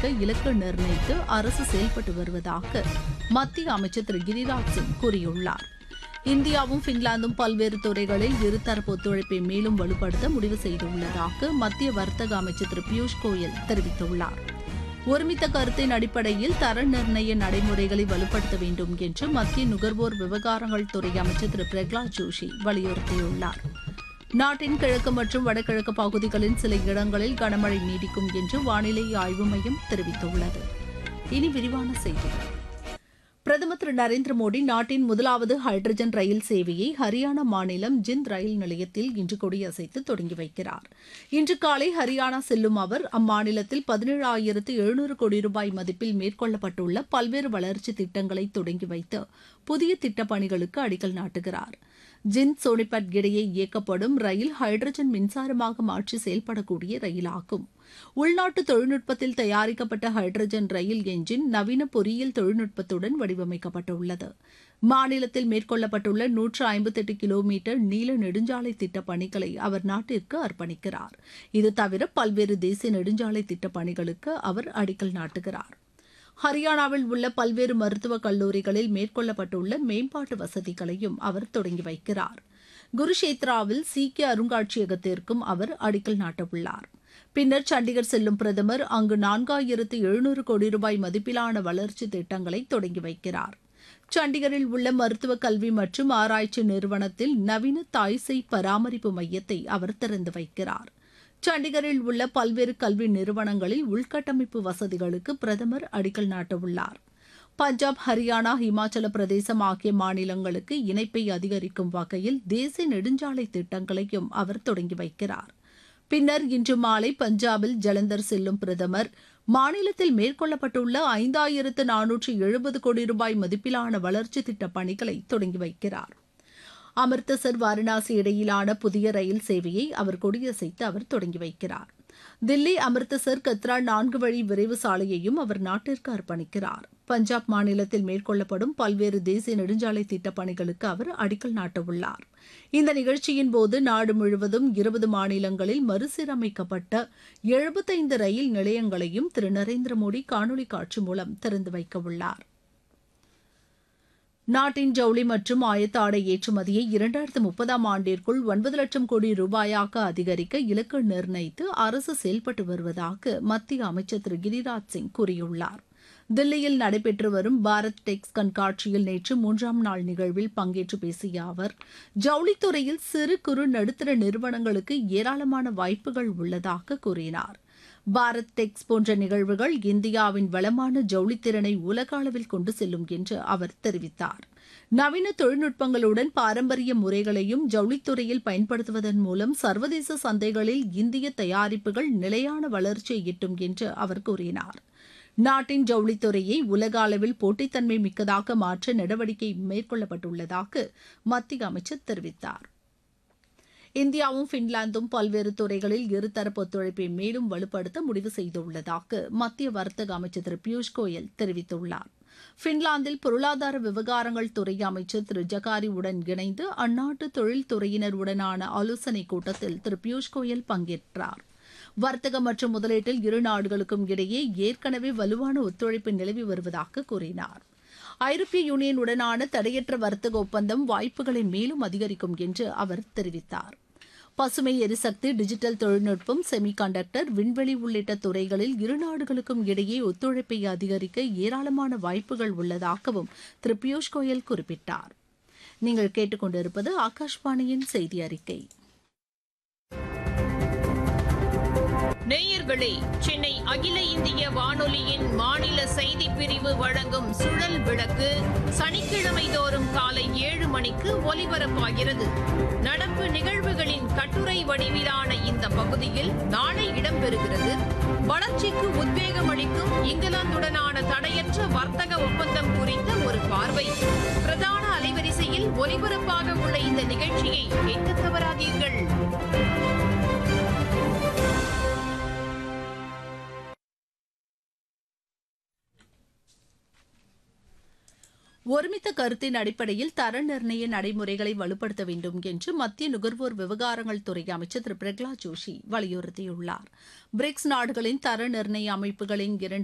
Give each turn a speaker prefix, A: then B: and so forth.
A: அதிகரிக்க இலக்கு நிர்ணயித்து அரசு செயல்பட்டு வருவதாக மத்திய அமைச்சர் திரு கிரிராஜ் சிங் கூறியுள்ளார் இந்தியாவும் பின்லாந்தும் பல்வேறு துறைகளில் இருதரப்பு ஒத்துழைப்பை மேலும் வலுப்படுத்த முடிவு செய்துள்ளதாக மத்திய வர்த்தக அமைச்சர் திரு பியூஷ் கோயல் தெரிவித்துள்ளார் ஒருமித்த கருத்தின் அடிப்படையில் தர நிர்ணய நடைமுறைகளை வலுப்படுத்த வேண்டும் என்று மத்திய நுகர்வோர் விவகாரங்கள் துறை அமைச்சர் திரு பிரகலாத் ஜோஷி வலியுறுத்தியுள்ளார் நாட்டின் கிழக்கு மற்றும் வடகிழக்கு பகுதிகளின் சில இடங்களில் கனமழை நீடிக்கும் என்று வானிலை ஆய்வு மையம் தெரிவித்துள்ளது இனி விரிவான செய்திகள் பிரதமர் திரு நரேந்திர மோடி நாட்டின் முதலாவது ஹைட்ரஜன் ரயில் சேவையை ஹரியானா மாநிலம் ஜிந்த் ரயில் நிலையத்தில் இன்று கொடியசைத்து தொடங்கி வைக்கிறார் இன்று காலை ஹரியானா செல்லும் அவர் அம்மாநிலத்தில் பதினேழாயிரத்து எழுநூறு கோடி ரூபாய் மதிப்பில் மேற்கொள்ளப்பட்டுள்ள பல்வேறு வளர்ச்சி திட்டங்களை தொடங்கி வைத்து புதிய திட்டப் பணிகளுக்கு அடிக்கல் நாட்டுகிறார் ஜிந்த் சோனிபட் இடையே இயக்கப்படும் ரயில் ஹைட்ரஜன் மின்சாரமாக மாற்றி செயல்படக்கூடிய ரயிலாகும் உள்நாட்டு தொழில்நுட்பத்தில் தயாரிக்கப்பட்ட ஹைட்ரஜன் ரயில் என்ஜின் நவீன பொறியியல் தொழில்நுட்பத்துடன் வடிவமைக்கப்பட்டுள்ளது மாநிலத்தில் மேற்கொள்ளப்பட்டுள்ள நூற்று ஐம்பத்தெட்டு கிலோமீட்டர் நீள நெடுஞ்சாலை திட்டப் பணிகளை அவர் நாட்டிற்கு அர்ப்பணிக்கிறார் இது தவிர பல்வேறு தேசிய நெடுஞ்சாலை திட்டப் பணிகளுக்கு அவர் அடிக்கல் நாட்டுகிறார் ஹரியானாவில் உள்ள பல்வேறு மருத்துவக் கல்லூரிகளில் மேற்கொள்ளப்பட்டுள்ள மேம்பாட்டு வசதிகளையும் அவர் தொடங்கி வைக்கிறார் குருஷேத்ராவில் சீக்கிய அருங்காட்சியகத்திற்கும் அவர் அடிக்கல் நாட்டவுள்ளார் பின்னர் சண்டிகர் செல்லும் பிரதமர் அங்கு நான்காயிரத்து எழுநூறு கோடி ரூபாய் மதிப்பிலான வளர்ச்சி திட்டங்களை தொடங்கி வைக்கிறார் சண்டிகரில் உள்ள மருத்துவ கல்வி மற்றும் ஆராய்ச்சி நிறுவனத்தில் நவீன தாய்சை பராமரிப்பு மையத்தை அவர் திறந்து வைக்கிறார் சண்டிகரில் உள்ள பல்வேறு கல்வி நிறுவனங்களில் உள்கட்டமைப்பு வசதிகளுக்கு பிரதமர் அடிக்கல் நாட்டவுள்ளார் பஞ்சாப் ஹரியானா இமாச்சல பிரதேசம் ஆகிய மாநிலங்களுக்கு இணைப்பை அதிகரிக்கும் வகையில் தேசிய நெடுஞ்சாலை திட்டங்களையும் அவர் தொடங்கி வைக்கிறார் பின்னர் இன்று மாலை பஞ்சாபில் ஜலந்தர் செல்லும் பிரதமர் மாநிலத்தில் மேற்கொள்ளப்பட்டுள்ள ஐந்தாயிரத்து நானூற்று எழுபது கோடி ரூபாய் மதிப்பிலான வளர்ச்சி திட்டப் பணிகளை தொடங்கி வைக்கிறார் அமிர்தசர் வாரணாசி இடையிலான புதிய ரயில் சேவையை அவர் கொடியசைத்து அவர் தொடங்கி வைக்கிறார் தில்லி அமிர்தசர் கத்ரா நான்கு வழி விரைவு சாலையையும் அவர் நாட்டிற்கு அர்ப்பணிக்கிறார் பஞ்சாப் மாநிலத்தில் மேற்கொள்ளப்படும் பல்வேறு தேசிய நெடுஞ்சாலை திட்டப் பணிகளுக்கு அவர் அடிக்கல் நாட்டவுள்ளார் இந்த நிகழ்ச்சியின் போது நாடு முழுவதும் இருபது மாநிலங்களில் மறுசீரமைக்கப்பட்ட எழுபத்தைந்து ரயில் நிலையங்களையும் திரு நரேந்திர மோடி காணொலி காட்சி மூலம் திறந்து வைக்கவுள்ளார் நாட்டின் ஜவுளி மற்றும் ஆயத்த ஆடை ஏற்றுமதியை இரண்டாயிரத்து முப்பதாம் ஆண்டிற்குள் ஒன்பது லட்சம் கோடி ரூபாயாக அதிகரிக்க இலக்கு நிர்ணயித்து அரசு செயல்பட்டு வருவதாக மத்திய அமைச்சர் திரு கிரிராஜ் சிங் கூறியுள்ளார் தில்லியில் நடைபெற்று வரும் பாரத் டெக்ஸ் கண்காட்சியில் நேற்று மூன்றாம் நாள் நிகழ்வில் பங்கேற்று பேசிய அவர் ஜவுளித்துறையில் சிறு குறு நடுத்தர நிறுவனங்களுக்கு ஏராளமான வாய்ப்புகள் உள்ளதாக கூறினார் பாரத் டெக்ஸ் போன்ற நிகழ்வுகள் இந்தியாவின் வளமான ஜவுளித்திறனை உலக அளவில் கொண்டு செல்லும் என்று அவர் தெரிவித்தார் நவீன தொழில்நுட்பங்களுடன் பாரம்பரிய முறைகளையும் ஜவுளித்துறையில் பயன்படுத்துவதன் மூலம் சர்வதேச சந்தைகளில் இந்திய தயாரிப்புகள் நிலையான வளர்ச்சியை எட்டும் என்று அவர் கூறினார் நாட்டின் ஜவுளித்துறையை உலக அளவில் போட்டித்தன்மை மிக்கதாக மாற்ற நடவடிக்கை மேற்கொள்ளப்பட்டுள்ளதாக மத்திய அமைச்சர் தெரிவித்தார் இந்தியாவும் பின்லாந்தும் பல்வேறு துறைகளில் இருதரப்பு ஒத்துழைப்பை மேலும் வலுப்படுத்த முடிவு செய்துள்ளதாக மத்திய வர்த்தக அமைச்சர் திரு பியூஷ் கோயல் தெரிவித்துள்ளார் பின்லாந்தில் பொருளாதார விவகாரங்கள் துறை அமைச்சர் திரு ஜகாரி உடன் இணைந்து அந்நாட்டு தொழில்துறையினருடனான ஆலோசனைக் கூட்டத்தில் திரு பியூஷ் கோயல் பங்கேற்றார் வர்த்தகம் மற்றும் முதலீட்டில் இரு நாடுகளுக்கும் இடையே ஏற்கனவே வலுவான ஒத்துழைப்பு நிலவி வருவதாக கூறினார் ஐரோப்பிய யூனியனுடனான தடையற்ற வர்த்தக ஒப்பந்தம் வாய்ப்புகளை மேலும் அதிகரிக்கும் என்று அவர் தெரிவித்தார் பசுமை எரிசக்தி டிஜிட்டல் தொழில்நுட்பம் செமி கண்டக்டர் விண்வெளி உள்ளிட்ட துறைகளில் இரு நாடுகளுக்கும் இடையே ஒத்துழைப்பை அதிகரிக்க ஏராளமான வாய்ப்புகள் உள்ளதாகவும் திரு பியூஷ் கோயல் குறிப்பிட்டார் நீங்கள் கேட்டுக்கொண்டிருப்பது ஆகாஷ்வாணியின் செய்தி அறிக்கை
B: நேயர்களே சென்னை அகில இந்திய வானொலியின் மாநில செய்தி பிரிவு வழங்கும் சுழல் விளக்கு சனிக்கிழமை தோறும் காலை ஏழு மணிக்கு ஒலிபரப்பாகிறது நடப்பு நிகழ்வுகளின் கட்டுரை வடிவிலான இந்த பகுதியில் நாளை இடம்பெறுகிறது வளர்ச்சிக்கு உத்வேகம் அளிக்கும் இங்கிலாந்துடனான தடையற்ற வர்த்தக ஒப்பந்தம் குறித்த ஒரு பார்வை பிரதான அலைவரிசையில் ஒலிபரப்பாக உள்ள இந்த நிகழ்ச்சியை கேட்க தவறாதீர்கள்
A: ஒருமித்த கருத்தின் அடிப்படையில் தர நிர்ணய நடைமுறைகளை வலுப்படுத்த வேண்டும் என்று மத்திய நுகர்வோர் விவகாரங்கள் துறை அமைச்சர் திரு பிரகலாத் ஜோஷி வலியுறுத்தியுள்ளார் பிரிக்ஸ் நாடுகளின் தர நிர்ணய அமைப்புகளின் இரண்டு